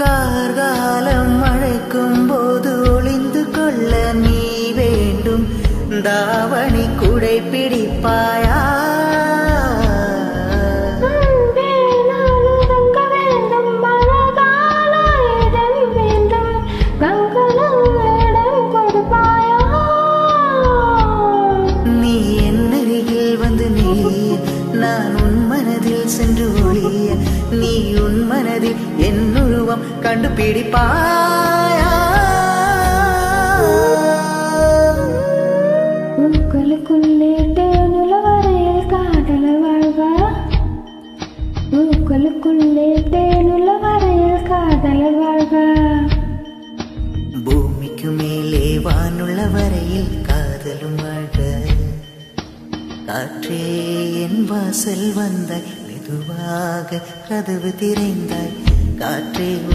கார்காலம் அழைக்கும் போது ஒளிந்து கொள்ள நீ வேண்டும் தாவணி குடை பிடிப்பாயா வேணாலும் வேண்டும் மனதால இடம் வேண்டும் கங்கணம் இடம் கொடுப்பாயா நீ என் அருகில் வந்து நீ நான் உன் மனதில் சென்று ஒளிய நீ உன் மனதில் என் உருவம் கண்டுபிடிப்பாயா உங்களுக்குள்ளே தேனுல வரையில் காதல வாழ்வா உங்களுக்குள்ளே தேனுல வரையில் காதல வாழ்வா பூமிக்கு மேலே வானுள்ள வரையில் காதலும் வாழ்க காற்றே என் வாசல் வந்தாய் மெதுவாக கதவு திறந்தாய் காற்றே